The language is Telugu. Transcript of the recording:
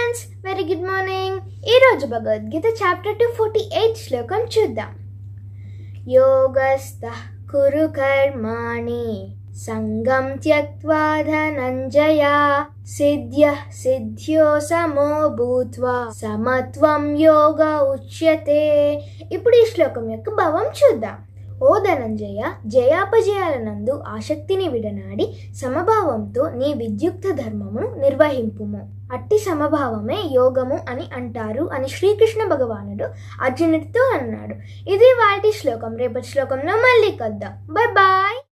ఫ్రెండ్స్ వెరీ గుడ్ మార్నింగ్ ఈరోజు Bhagavad Gita chapter two forty eight శ్లోకం చూద్దాం యోగస్థ కురు కర్మాణి సంగం త్యక్వా ధనంజయ సిద్ధ్య సిద్ధ్యో సమో భూత్వా సమత్వం యోగ ఉచ్యతే ఇప్పుడు ఈ శ్లోకం యొక్క భావం చూద్దాం ఓ ధనంజయ జయాపజయాలనందు ఆసక్తిని విడనాడి సమభావంతో నీ విద్యుక్త ధర్మమును నిర్వహింపుము అట్టి సమభావమే యోగము అని అంటారు అని శ్రీకృష్ణ భగవానుడు అర్జునుడితో అన్నాడు ఇది వాటి శ్లోకం రేపటి శ్లోకంలో మళ్ళీ కలుద్దాం బాయ్ బాయ్